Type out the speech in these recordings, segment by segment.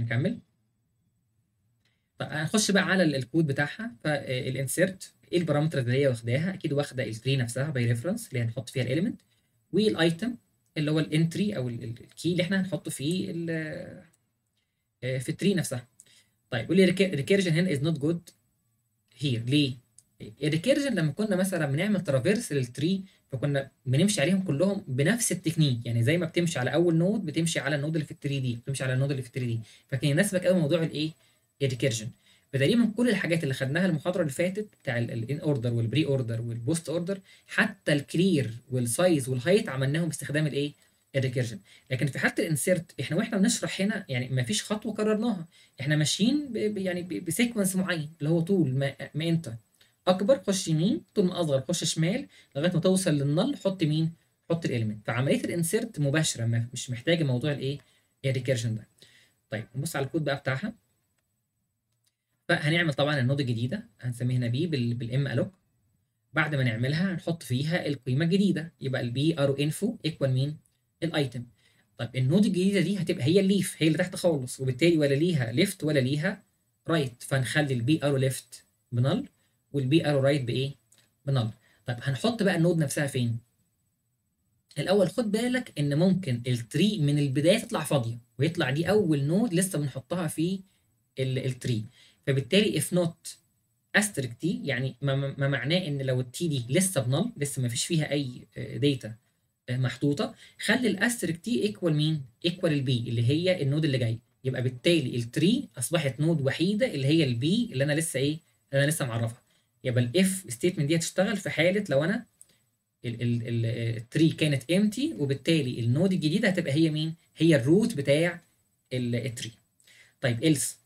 نكمل طيب هنخش بقى على ال- الكود بتاعها فالانسيرت ايه البارامتر اللي هي واخداها اكيد واخده التري نفسها باي ريفرنس اللي هنحط فيها الاليمنت والايتم اللي هو الانتري او الكي اللي احنا هنحطه في ال آه، في التري نفسها طيب يقول لي ريكيرجن هنا از نوت جود هير ليه؟ الريكيرجن لما كنا مثلا بنعمل ترافيرس للتري فكنا بنمشي عليهم كلهم بنفس التكنيك يعني زي ما بتمشي على اول نود بتمشي على النود اللي في التري دي بتمشي على النود اللي في التري دي فكان يناسبك قوي موضوع الايه؟ الريكيرجن فتقريبا كل الحاجات اللي خدناها المحاضره اللي فاتت بتاع الان اوردر والبري اوردر والبوست اوردر حتى الكلير والسايز والهايت عملناهم باستخدام الايه؟ الريكيرجن لكن في حاله الانسيرت احنا واحنا بنشرح هنا يعني ما فيش خطوه قررناها احنا ماشيين ب- ب- يعني ب- بسيكونس معين اللي هو طول ما, ما انت اكبر خش يمين طول ما اصغر خش شمال لغايه ما توصل للنل حط مين حط الاليمنت فعمليه الانسيرت مباشره ما مش محتاجه موضوع الايه الريكيرجن ده طيب نبص على الكود بقى بتاعها فهنعمل طبعا النود الجديده هنسميه هنا بي بالام الوك بعد ما نعملها هنحط فيها القيمه الجديده يبقى البي ارو انفو ايكوال مين الايتم طيب النود الجديده دي هتبقى هي الليف هي اللي تحت خالص وبالتالي ولا ليها ليفت ولا ليها رايت فنخلي البي ارو ليفت بنل والبي ارو رايت بايه بنل طيب هنحط بقى النود نفسها فين الاول خد بالك ان ممكن التري من البدايه تطلع فاضيه ويطلع دي اول نود لسه بنحطها في ال- التري فبالتالي if not asterisk تي يعني ما, ما ما معناه ان لو التي دي لسه بنل لسه ما فيش فيها اي داتا محطوطه خلي الاستريك تي ايكوال مين؟ ايكوال البي اللي هي النود اللي جاي يبقى بالتالي التري اصبحت نود وحيده اللي هي البي اللي انا لسه ايه؟ اللي انا لسه معرفها يبقى الاف ستيتمنت دي هتشتغل في حاله لو انا التري كانت امتي وبالتالي النود الجديده هتبقى هي مين؟ هي الروت بتاع التري طيب إلس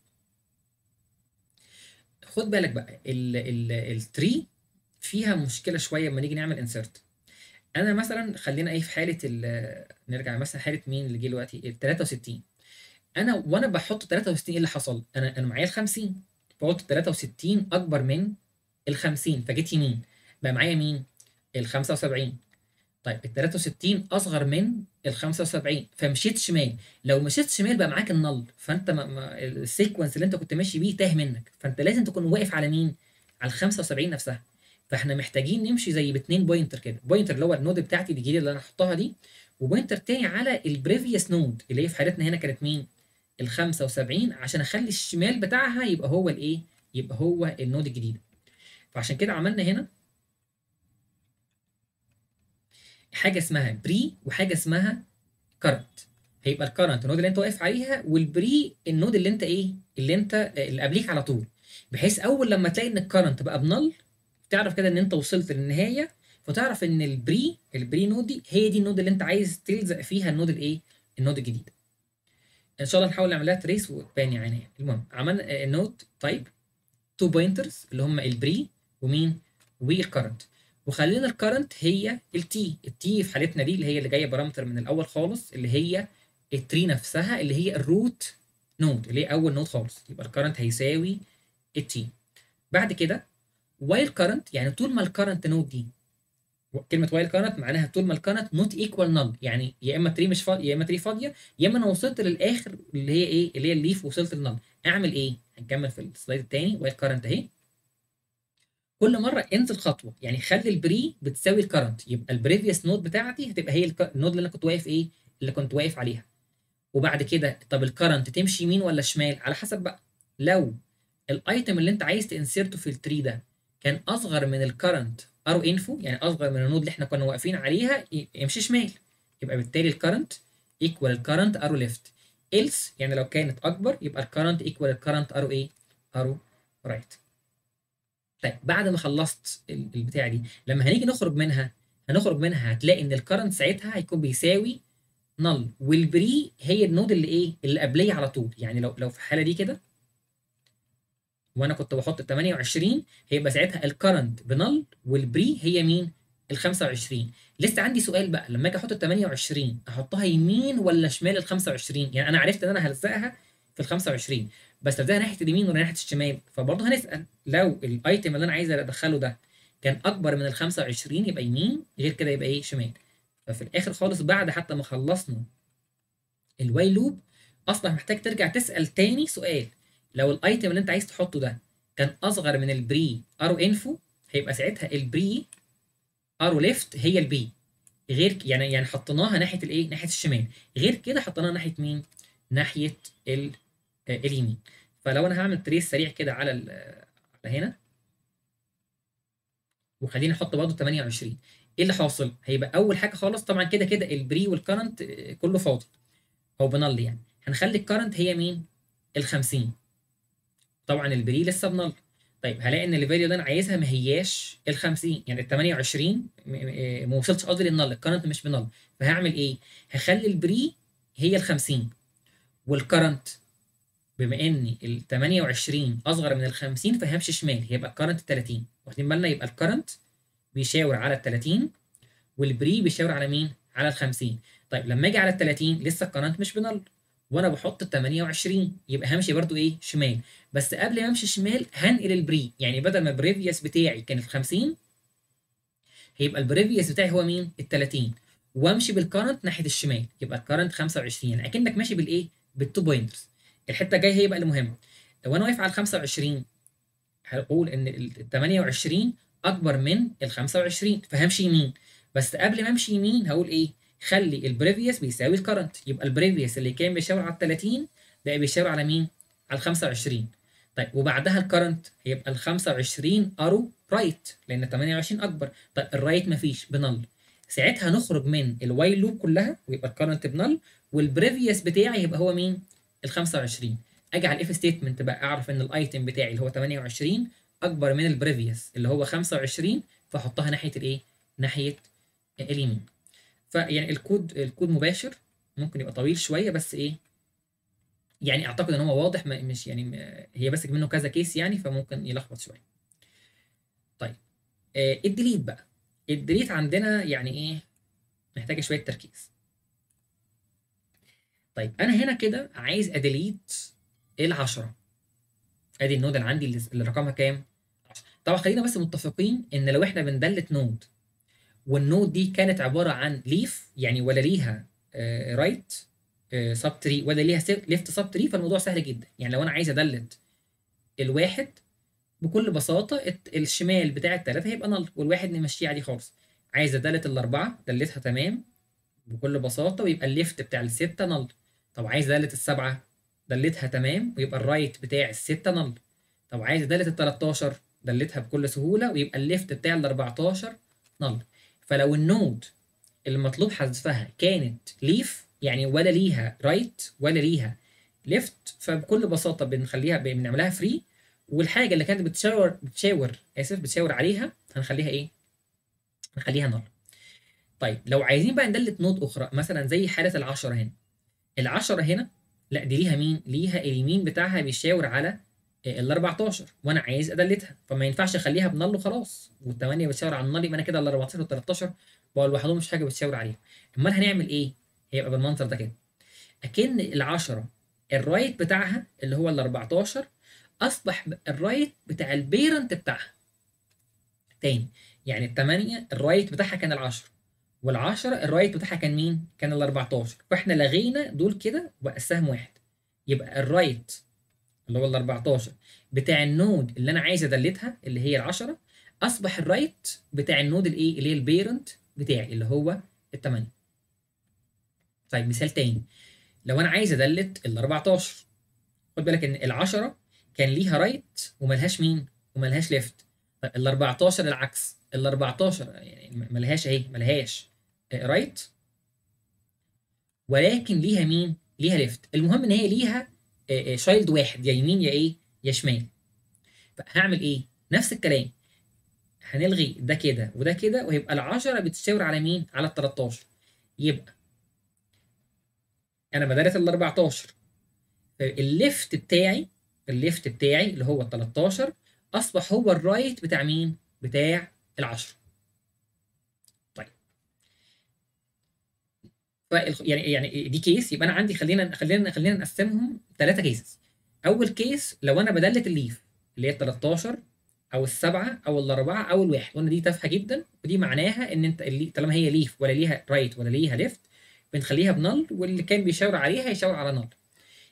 خد بالك بقى التري فيها مشكله شويه لما نيجي نعمل انسرت انا مثلا خلينا ايه في حاله ال- نرجع مثلا حاله مين اللي جه دلوقتي ال 63 انا وانا بحط 63 ايه اللي حصل انا انا معايا ال 50 فقلت 63 اكبر من ال 50 فجيت يمين بقى معايا مين ال 75 طيب ال 63 اصغر من ال 75 فمشيت شمال لو مشيت شمال بقى معاك النل فانت ما ما السيكونس اللي انت كنت ماشي بيه تاه منك فانت لازم تكون واقف على مين على ال 75 نفسها فاحنا محتاجين نمشي زي باتنين بوينتر كده بوينتر اللي هو النود بتاعتي الجديده اللي انا هحطها دي وبوينتر تاني على البريفيوس نود اللي هي في حالتنا هنا كانت مين ال 75 عشان اخلي الشمال بتاعها يبقى هو الايه يبقى هو النود الجديده فعشان كده عملنا هنا حاجه اسمها بري وحاجه اسمها كرنت هيبقى الكرنت النود اللي انت واقف عليها والبري النود اللي انت ايه اللي انت اللي قبليك على طول بحيث اول لما تلاقي ان الكرنت بقى بنل تعرف كده ان انت وصلت للنهايه فتعرف ان البري البري نود دي هي دي النود اللي انت عايز تلزق فيها النود الايه النود الجديد ان شاء الله نحاول نعملها تريس وتبان يعني المهم عملنا النود تايب تو بوينترز اللي هم البري ومين والكرنت وخلينا الكرنت هي التي التي في حالتنا دي اللي هي اللي جايه بارامتر من الاول خالص اللي هي التري نفسها اللي هي الروت نود اللي هي اول نود خالص يبقى الكرنت هيساوي التي بعد كده وايل كرنت يعني طول ما الكرنت نود دي كلمه وايل كرنت معناها طول ما الكرنت نوت ايكوال نل يعني يا اما تري مش فاضيه يا اما تري فاضيه يا اما انا وصلت للاخر اللي هي ايه اللي هي الليف وصلت للنل اعمل ايه هنكمل في السلايد الثاني وايل كرنت اهي كل مره انزل خطوه يعني خلي البري بتساوي الكرنت يبقى البريفيوس نود بتاعتي هتبقى هي الك- النود اللي انا كنت واقف ايه اللي كنت واقف عليها وبعد كده طب الكرنت تمشي يمين ولا شمال على حسب بقى لو الايتم اللي انت عايز تنسرته في التري ده كان اصغر من الكرنت ارو انفو يعني اصغر من النود اللي احنا كنا واقفين عليها ي- يمشي شمال يبقى بالتالي الكرنت ايكوال الكرنت ارو ليفت else يعني لو كانت اكبر يبقى الكرنت ايكوال الكرنت ارو ايه ارو رايت طيب بعد ما خلصت ال- البتاعه دي لما هنيجي نخرج منها هنخرج منها هتلاقي ان الكرنت ساعتها هيكون بيساوي نل والبري هي النود اللي ايه اللي قبليه على طول يعني لو لو في الحاله دي كده وانا كنت بحط 28 هيبقى ساعتها الكرنت بنل والبري هي مين ال 25 لسه عندي سؤال بقى لما اجي احط ال 28 احطها يمين ولا شمال ال 25 يعني انا عرفت ان انا هلزقها في ال 25 بس هلزقها ناحيه اليمين ولا ناحيه الشمال فبرضه هنسال لو الايتم اللي انا عايز ادخله ده كان اكبر من ال 25 يبقى يمين غير كده يبقى ايه شمال ففي الاخر خالص بعد حتى ما خلصنا الواي لوب اصلا محتاج ترجع تسال تاني سؤال لو الايتم اللي انت عايز تحطه ده كان اصغر من البري ارو انفو هيبقى ساعتها البري ارو ليفت هي البي غير ك- يعني يعني حطيناها ناحيه الايه ناحيه الشمال غير كده حطيناها ناحيه مين ناحيه ال آه، اليمين فلو انا هعمل تريس سريع كده على ال- آه، على هنا وخلينا نحط برضه 28 ايه اللي حاصل هيبقى اول حاجه خالص طبعا كده كده البري والكرنت آه، كله فاضي او بنل يعني هنخلي الكرنت هي مين ال 50 طبعا البري لسه بنل طيب هلاقي ان الفاليو اللي انا عايزها ما هياش ال 50 يعني ال 28 م- م- ما وصلتش قصدي للنل الكرنت مش بنل فهعمل ايه هخلي البري هي ال 50 والكرنت بما ان ال 28 اصغر من ال 50 فهمشي شمال هيبقى الكرنت 30 واخدين بالنا يبقى الكرنت بيشاور على ال 30 والبري بيشاور على مين على ال 50 طيب لما اجي على ال 30 لسه الكرنت مش بنل وانا بحط ال 28 يبقى همشي برضو ايه شمال بس قبل ما امشي شمال هنقل البري يعني بدل ما البريفيوس بتاعي كان ال 50 هيبقى البريفيوس بتاعي هو مين ال 30 وامشي بالكرنت ناحيه الشمال يبقى الكرنت 25 يعني اكنك ماشي بالايه بالتو بوينترز الحته الجايه هي بقى المهمه لو انا واقف على ال 25 هقول ان ال 28 اكبر من ال 25 فهمشي يمين بس قبل ما امشي يمين هقول ايه خلي البريفيوس بيساوي الكرنت يبقى البريفيوس اللي كان بيشاور على ال 30 بقى بيشاور على مين على ال 25 طيب وبعدها الكرنت هيبقى ال 25 ارو رايت لان 28 اكبر طيب الرايت مفيش بنل ساعتها نخرج من الوايل لوب كلها ويبقى الكرنت بنل والبريفيوس بتاعي يبقى هو مين ال 25 اجي على الاف ستيتمنت بقى اعرف ان الايتم بتاعي اللي هو 28 اكبر من البريفيوس اللي هو 25 فاحطها ناحيه الايه ناحيه اليمين فيعني الكود الكود مباشر ممكن يبقى طويل شويه بس ايه يعني اعتقد ان هو واضح ما- مش يعني م- هي بس منه كذا كيس يعني فممكن يلخبط شويه طيب آه الديليت بقى الديليت عندنا يعني ايه محتاجه شويه تركيز طيب انا هنا كده عايز اديليت العشرة ادي النود اللي عندي اللي اللي رقمها كام 10. طبعا خلينا بس متفقين ان لو احنا بندلت نود والنود دي كانت عباره عن ليف يعني ولا ليها رايت سب تري ولا ليها ليفت سب تري فالموضوع سهل جدا يعني لو انا عايز ادلت الواحد بكل بساطه الت- الشمال بتاع الثلاثه هيبقى نل والواحد نمشيه عادي خالص عايز ادلت الاربعه دلتها تمام بكل بساطه ويبقى الليفت بتاع السته نل طب عايز ادلت السبعه دلتها تمام ويبقى الرايت بتاع السته نل طب عايز ادلت ال 13 دلتها بكل سهوله ويبقى الليفت بتاع ال 14 نل فلو النود المطلوب حذفها كانت ليف يعني ولا ليها رايت ولا ليها ليفت فبكل بساطه بنخليها بنعملها فري والحاجه اللي كانت بتشاور بتشاور اسف بتشاور عليها هنخليها ايه هنخليها نل طيب لو عايزين بقى ندلت نود اخرى مثلا زي حاله العشرة هنا العشرة هنا لا دي ليها مين ليها اليمين بتاعها بيشاور على ال 14 وانا عايز ادلتها فما ينفعش اخليها بنل وخلاص والثمانيه بتشاور على النل يبقى انا كده ال 14 وال 13 بقوا لوحدهم مش حاجه بتشاور عليهم امال هنعمل ايه هيبقى بالمنظر ده كده اكن العشرة الرايت بتاعها اللي هو ال 14 اصبح الرايت بتاع البيرنت بتاعها تاني يعني الثمانية الرايت بتاعها كان العشرة والعشرة الرايت بتاعها كان مين؟ كان ال 14 فاحنا لغينا دول كده وبقى السهم واحد يبقى الرايت اللي هو ال 14 بتاع النود اللي انا عايز ادلتها اللي هي العشرة اصبح الرايت بتاع النود الايه اللي هي البيرنت بتاعي اللي هو الثمانية طيب مثال تاني لو انا عايز ادلت ال 14 خد بالك ان العشرة كان ليها رايت وملهاش مين؟ وملهاش ليفت طيب ال 14 العكس ال 14 يعني ملهاش اهي ملهاش رايت ولكن ليها مين؟ ليها ليفت المهم ان هي ليها شايلد واحد يا يمين يا ايه؟ يا شمال فهعمل ايه؟ نفس الكلام هنلغي ده كده وده كده وهيبقى العشرة بتشاور على مين؟ على ال 13 يبقى انا بدلت ال 14 الليفت بتاعي الليفت بتاعي اللي هو ال 13 اصبح هو الرايت بتاع مين؟ بتاع العشرة طيب فالخ... يعني يعني دي كيس يبقى انا عندي خلينا خلينا خلينا نقسمهم ثلاثه كيسز اول كيس لو انا بدلت الليف اللي هي 13 او السبعه او الاربعه او الواحد قلنا دي تافهه جدا ودي معناها ان انت اللي طالما هي ليف ولا ليها رايت ولا ليها ليفت بنخليها بنل واللي كان بيشاور عليها يشاور على نل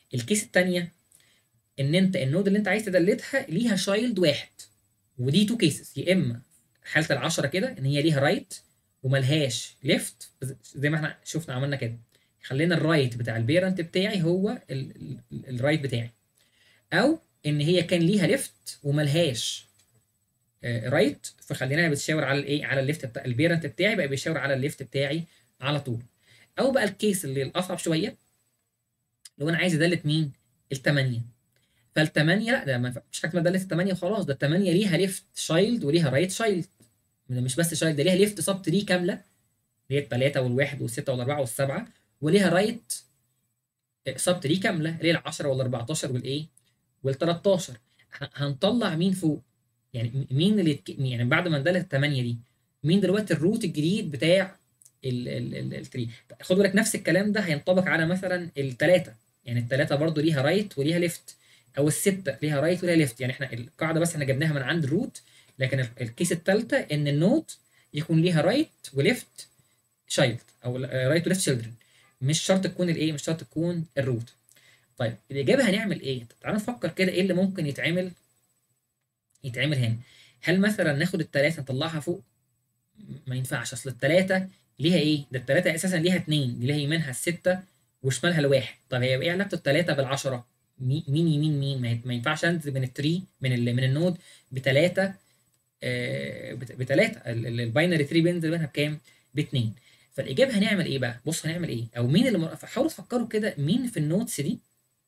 الكيس الثانيه ان انت النود اللي انت عايز تدلتها ليها شايلد واحد ودي تو كيسز يا اما حاله العشرة كده ان هي ليها رايت وملهاش ليفت زي ما احنا شفنا عملنا كده خلينا الرايت بتاع البيرنت بتاعي هو الرايت بتاعي او ان هي كان ليها ليفت وملهاش رايت فخليناها بتشاور على الايه على الليفت بتاع البيرنت بتاعي بقى بيشاور على الليفت بتاعي على طول او بقى الكيس اللي الاصعب شويه لو انا عايز ادلت مين الثمانيه فالثمانيه لا ده ما مش حاجه دلت الثمانيه خلاص ده الثمانيه ليها ليفت شايلد وليها رايت شايلد مش بس شايلد ده ليها ليفت سب تري كامله اللي هي الثلاثه والواحد والسته والاربعه والسبعه وليها رايت سب تري كامله اللي هي ال 10 وال 14 والايه وال 13 هنطلع مين فوق يعني مين اللي يعني بعد ما ندلت الثمانيه دي مين دلوقتي الروت الجديد بتاع التري خد بالك نفس الكلام ده هينطبق على مثلا الثلاثه يعني الثلاثه برضو ليها رايت وليها ليفت او السته ليها رايت وليها ليفت يعني احنا القاعده بس احنا جبناها من عند الروت لكن الكيس الثالثه ان النوت يكون ليها رايت وليفت شايلد او رايت وليفت شيلدرن مش شرط تكون الايه مش شرط تكون الروت طيب الاجابه هنعمل ايه تعالوا نفكر كده ايه اللي ممكن يتعمل يتعمل هنا هل مثلا ناخد الثلاثه نطلعها فوق ما ينفعش اصل الثلاثه ليها ايه ده الثلاثه اساسا ليها اثنين ليها يمينها السته وشمالها الواحد طب هي ايه علاقه الثلاثه بالعشره مين يمين مين ما ينفعش انزل من التري من ال من النود بثلاثه آه بثلاثه الباينري تري بينزل منها بكام؟ باثنين فالاجابه هنعمل ايه بقى؟ بص هنعمل ايه؟ او مين اللي حاولوا تفكروا كده مين في النوتس دي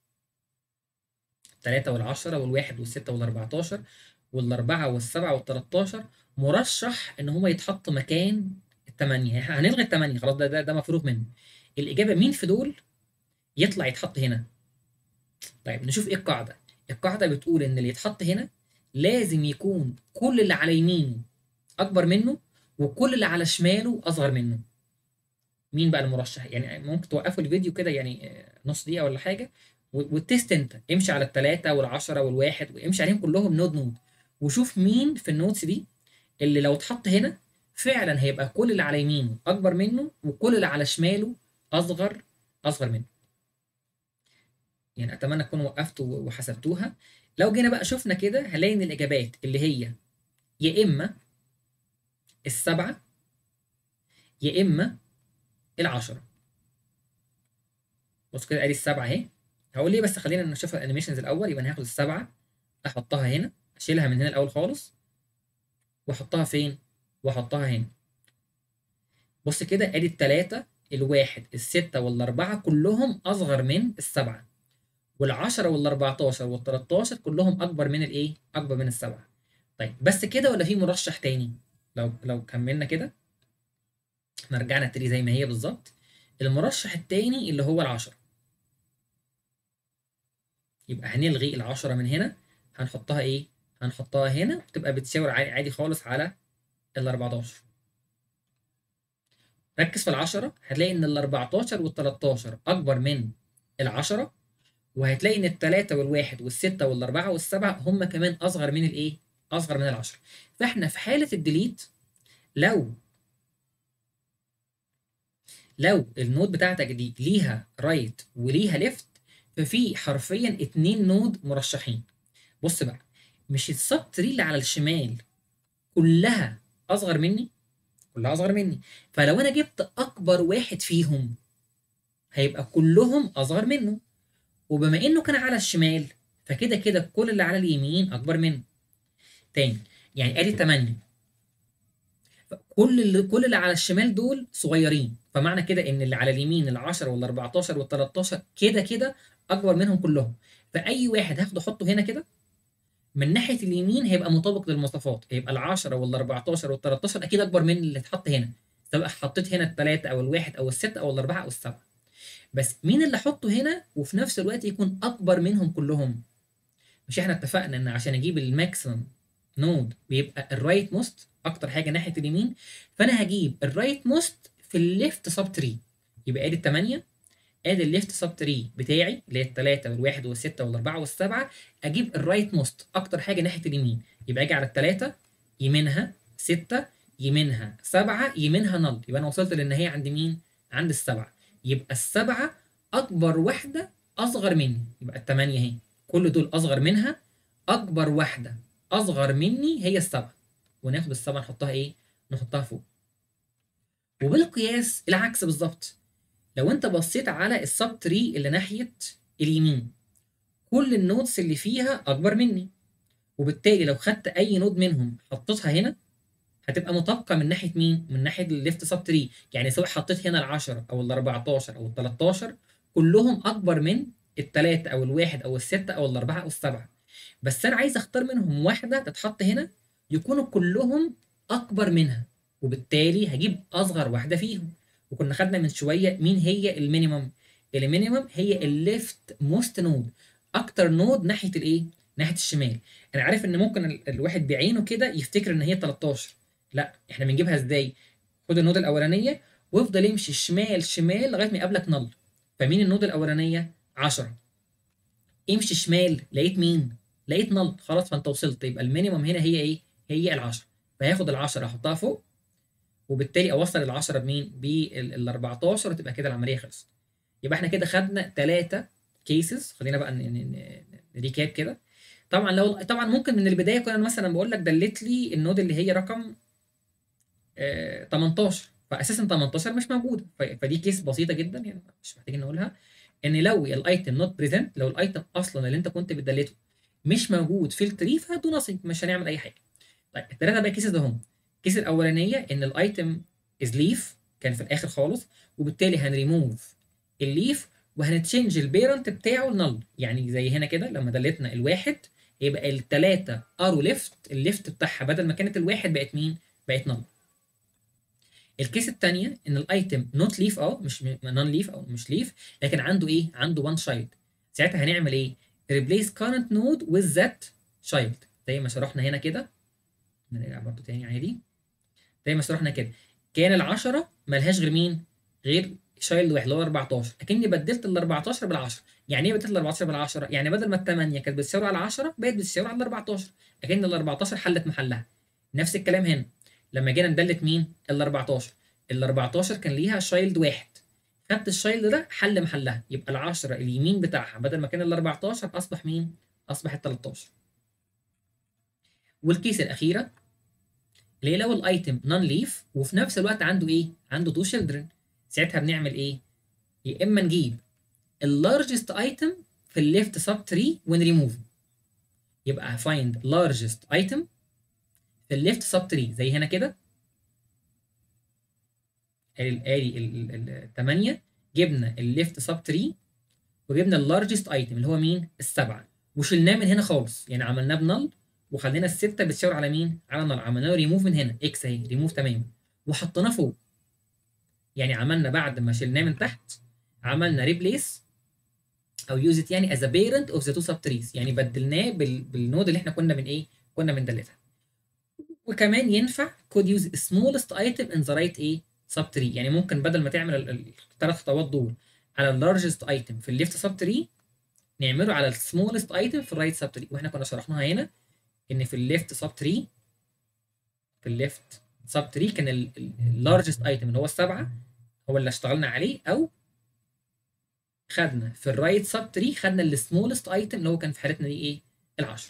3 وال10 والواحد والستة وال14 والأربعة والسبعة وال13 مرشح إن هو يتحط مكان الثمانية هنلغي الثمانية خلاص ده ده, ده مفروغ منه الإجابة مين في دول يطلع يتحط هنا طيب نشوف إيه القاعدة القاعدة بتقول إن اللي يتحط هنا لازم يكون كل اللي على يمينه أكبر منه وكل اللي على شماله أصغر منه مين بقى المرشح يعني ممكن توقفوا الفيديو كده يعني نص دقيقة ولا حاجة وتست انت امشي على الثلاثة والعشرة والواحد وامشي عليهم كلهم نود نود وشوف مين في النوتس دي اللي لو اتحط هنا فعلا هيبقى كل اللي على يمينه اكبر منه وكل اللي على شماله اصغر اصغر منه يعني اتمنى تكونوا وقفتوا وحسبتوها لو جينا بقى شفنا كده هنلاقي ان الاجابات اللي هي يا اما السبعه يا اما العشره بص كده ادي السبعه اهي هقول ليه بس خلينا نشوف الانيميشنز الاول يبقى انا هاخد السبعه احطها هنا اشيلها من هنا الاول خالص واحطها فين واحطها هنا بص كده ادي التلاتة الواحد الستة والأربعة كلهم أصغر من السبعة والعشرة والأربعتاشر والتلاتاشر كلهم أكبر من الإيه؟ أكبر من السبعة طيب بس كده ولا في مرشح تاني؟ لو لو كملنا كده احنا رجعنا التري زي ما هي بالظبط المرشح التاني اللي هو العشرة يبقى هنلغي العشرة من هنا هنحطها ايه؟ هنحطها هنا تبقى بتشاور عادي خالص على ال 14 ركز في العشرة هتلاقي ان ال 14 وال 13 اكبر من العشرة وهتلاقي ان التلاتة والواحد والستة والاربعة والسبعة هم كمان اصغر من الايه؟ اصغر من العشرة فاحنا في حالة الديليت لو لو النود بتاعتك دي ليها رايت وليها ليفت ففي حرفيا اتنين نود مرشحين بص بقى مش السب تري اللي على الشمال كلها اصغر مني كلها اصغر مني فلو انا جبت اكبر واحد فيهم هيبقى كلهم اصغر منه وبما انه كان على الشمال فكده كده كل اللي على اليمين اكبر منه تاني يعني ادي 8 كل اللي كل اللي على الشمال دول صغيرين فمعنى كده ان اللي على اليمين ال10 وال14 وال13 كده كده اكبر منهم كلهم فاي واحد هاخده احطه هنا كده من ناحيه اليمين هيبقى مطابق للمواصفات هيبقى ال10 وال14 وال13 اكيد اكبر من اللي اتحط هنا سواء حطيت هنا الثلاثه او الواحد او السته او الاربعه او السبعه بس مين اللي احطه هنا وفي نفس الوقت يكون اكبر منهم كلهم مش احنا اتفقنا ان عشان اجيب الماكسيمم نود بيبقى الرايت موست اكتر حاجه ناحيه اليمين فانا هجيب الرايت موست في الليفت سب تري يبقى ادي الثمانيه ادي الليفت سب تري بتاعي اللي هي الثلاثه والواحد والسته والاربعه والسبعه اجيب الرايت موست اكتر حاجه ناحيه اليمين يبقى اجي على الثلاثه يمينها سته يمينها سبعه يمينها نل يبقى انا وصلت للنهايه عند مين؟ عند السبعه يبقى السبعه اكبر واحده اصغر مني يبقى الثمانيه اهي كل دول اصغر منها اكبر واحده اصغر مني هي السبعه وناخد السبعه نحطها ايه نحطها فوق وبالقياس العكس بالظبط لو انت بصيت على السب تري اللي ناحيه اليمين كل النودز اللي فيها اكبر مني وبالتالي لو خدت اي نود منهم حطيتها هنا هتبقى مطابقه من ناحيه مين من ناحيه الليفت سب تري يعني سواء حطيت هنا ال10 او ال14 او ال13 كلهم اكبر من الثلاثه او الواحد او السته او الاربعه او السبعه بس انا عايز اختار منهم واحده تتحط هنا يكونوا كلهم اكبر منها وبالتالي هجيب اصغر واحده فيهم وكنا خدنا من شويه مين هي المينيمم المينيمم هي الليفت موست نود اكتر نود ناحيه الايه ناحيه الشمال انا عارف ان ممكن ال- الواحد بعينه كده يفتكر ان هي 13 لا احنا بنجيبها ازاي خد النود الاولانيه وافضل امشي شمال شمال لغايه ما يقابلك نل فمين النود الاولانيه 10 امشي شمال لقيت مين لقيت نل خلاص فانت وصلت يبقى المينيمم هنا هي ايه هي ال10 فهاخد ال10 احطها فوق وبالتالي اوصل ال10 بمين بال14 وتبقى كده العمليه خلصت يبقى احنا كده خدنا ثلاثه كيسز خلينا بقى نريكاب كده طبعا لو طبعا ممكن من البدايه كنا مثلا بقول لك دلت لي النود اللي هي رقم آه 18 فاساسا 18 مش موجوده ف- فدي كيس بسيطه جدا يعني مش محتاجين نقولها ان لو الايتم نوت بريزنت لو الايتم اصلا اللي انت كنت بتدلته مش موجود في التري فدو ناثينج مش هنعمل اي حاجه طيب الثلاثه بقى كيسز ده هم الكيس الاولانيه ان الايتم از ليف كان في الاخر خالص وبالتالي هنريموف الليف وهنتشنج البيرنت بتاعه لنل يعني زي هنا كده لما دلتنا الواحد يبقى الثلاثه ارو ليفت الليفت بتاعها بدل ما كانت الواحد بقت مين؟ بقت نل الكيس الثانيه ان الايتم نوت ليف اه مش نون ليف او مش ليف لكن عنده ايه؟ عنده وان شايلد ساعتها هنعمل ايه؟ replace current node with that child زي ما شرحنا هنا كده نرجع برضه تاني عادي زي ما شرحنا كده كان العشرة ملهاش غير مين؟ غير شايلد واحد اللي هو 14 اكني بدلت ال 14 بال 10 يعني ايه بدلت ال 14 بال 10 يعني بدل ما ال 8 كانت بتشاور على 10 بقت بتشاور على ال 14 اكن ال 14 حلت محلها نفس الكلام هنا لما جينا ندلت مين ال 14 ال 14 كان ليها شايلد واحد خدت الشايلد ده حل محلها يبقى ال 10 اليمين بتاعها بدل ما كان ال 14 اصبح مين اصبح ال 13 والكيس الاخيره اللي هي لو الايتم نون ليف وفي نفس الوقت عنده ايه عنده تو شيلدرن ساعتها بنعمل ايه يا اما نجيب اللارجست ايتم في الليفت سب تري ونريموف يبقى find largest item في الليفت سب تري زي هنا كده ادي الثمانيه جبنا الليفت سب تري وجبنا اللارجست ايتم اللي هو مين السبعه وشلناه من هنا خالص يعني عملناه بنل وخلينا السته بتشاور على مين على نل عملنا له ريموف من هنا اكس اهي ريموف تمام وحطيناه فوق يعني عملنا بعد ما شلناه من تحت عملنا ريبليس او يوز ات يعني از ا بيرنت اوف ذا تو سب تريز يعني بدلناه بال... بالنود اللي احنا كنا من ايه كنا بندلتها وكمان ينفع كود يوز سمولست ايتم ان ذا رايت ايه سب تري يعني ممكن بدل ما تعمل الثلاث خطوات دول على اللارجست ايتم في الليفت سب تري نعمله على السمولست ايتم في الرايت سب تري واحنا كنا شرحناها هنا ان في الليفت سب تري في الليفت سب تري كان اللارجست ايتم اللي هو السبعه هو اللي اشتغلنا عليه او خدنا في الرايت سب تري خدنا السمولست ايتم اللي هو كان في حالتنا دي ايه ال10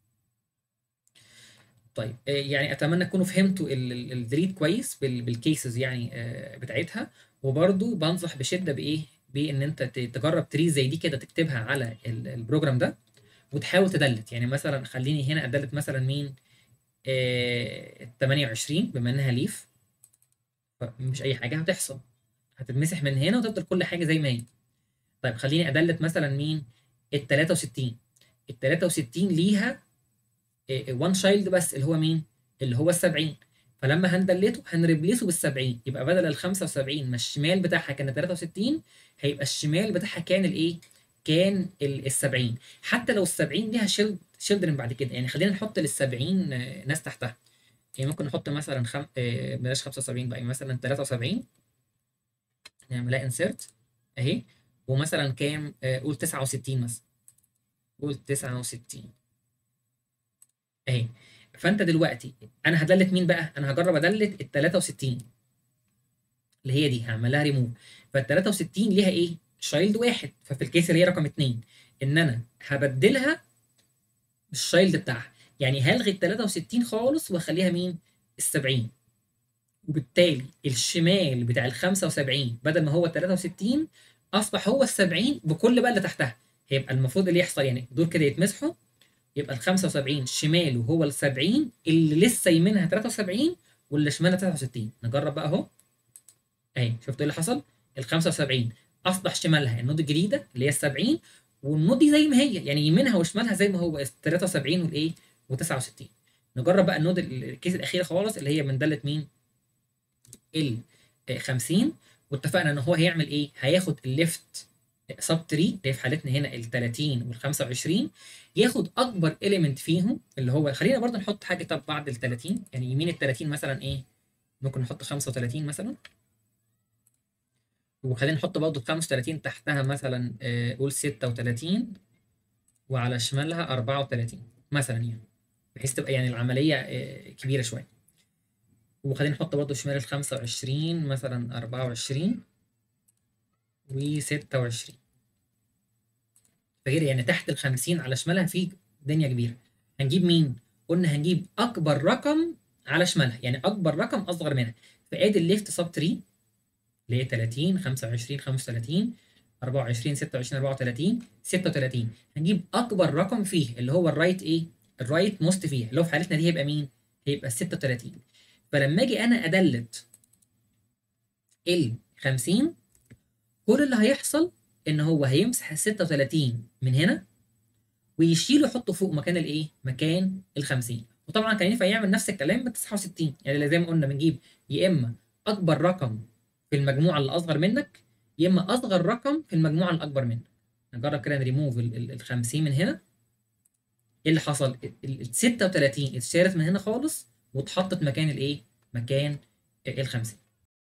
طيب آه، يعني اتمنى تكونوا فهمتوا الدريد كويس بال- بالكيسز يعني آه، بتاعتها وبرضو بنصح بشده بايه بان انت ت- تجرب تري زي دي كده تكتبها على ال- البروجرام ده وتحاول تدلت يعني مثلا خليني هنا ادلت مثلا مين آه 28 بما انها ليف مش اي حاجه هتحصل هتتمسح من هنا وتفضل كل حاجه زي ما هي طيب خليني ادلت مثلا مين ال 63 ال 63 ليها وان شايلد بس اللي هو مين اللي هو ال 70 فلما هندلته هنريبليسه بال 70 يبقى بدل ال 75 ما الشمال بتاعها كان 63 هيبقى الشمال بتاعها كان الايه كان ال 70 حتى لو ال 70 ليها شيلد شيلدرن بعد كده يعني خلينا نحط لل 70 آه، ناس تحتها يعني ممكن نحط مثلا خم... آه، بلاش 75 بقى يعني مثلا 73 نعملها انسيرت اهي ومثلا كام آه، قول 69 مثلا قول 69 اهي فانت دلوقتي انا هدلت مين بقى انا هجرب ادلت ال 63 اللي هي دي هعمل لها ريموف فال 63 ليها ايه شايلد واحد ففي الكيس اللي هي رقم اتنين ان انا هبدلها بالشايلد بتاعها يعني هلغي ال 63 خالص واخليها مين؟ ال 70 وبالتالي الشمال بتاع ال 75 بدل ما هو 63 اصبح هو ال 70 بكل بقى اللي تحتها هيبقى المفروض اللي يحصل يعني دول كده يتمسحوا يبقى ال 75 شماله هو ال 70 اللي لسه يمينها 73 واللي شمالها 63 نجرب بقى اهو اهي شفتوا ايه اللي حصل؟ ال 75 اصبح شمالها النود الجديده اللي هي ال 70 والنود دي زي ما هي يعني يمينها وشمالها زي ما هو ال 73 والايه و69 نجرب بقى النود الكيس الاخيره خالص اللي هي من داله مين؟ ال 50 واتفقنا ان هو هيعمل ايه؟ هياخد الليفت سب تري اللي هي في حالتنا هنا ال 30 وال 25 ياخد اكبر اليمنت فيهم اللي هو خلينا برضه نحط حاجه طب بعد ال 30 يعني يمين ال 30 مثلا ايه؟ ممكن نحط 35 مثلا وخلينا نحط برضه ال 35 تحتها مثلا آه، قول 36 وعلى شمالها 34 مثلا يعني بحيث تبقى يعني العمليه آه، كبيره شويه وخلينا نحط برضه شمال ال 25 مثلا 24 و 26 فغير يعني تحت ال 50 على شمالها في دنيا كبيره هنجيب مين؟ قلنا هنجيب اكبر رقم على شمالها يعني اكبر رقم اصغر منها فادي الليفت سب تري اللي هي 30 25 35 24 26 34 36 هنجيب اكبر رقم فيه اللي هو الرايت ايه؟ الرايت موست فيها اللي هو في حالتنا دي هيبقى مين؟ هيبقى 36 فلما اجي انا ادلت ال 50 كل اللي هيحصل ان هو هيمسح ال 36 من هنا ويشيله يحطه فوق مكان الايه؟ مكان ال 50 وطبعا كان ينفع يعمل نفس الكلام ب 69 يعني زي ما قلنا بنجيب يا اما اكبر رقم في المجموعه اللي اصغر منك يا اما اصغر رقم في المجموعه الاكبر منك نجرب كده نريموف ال 50 من هنا ايه اللي حصل؟ ال 36 اتشالت من هنا خالص واتحطت مكان الايه؟ مكان ال 50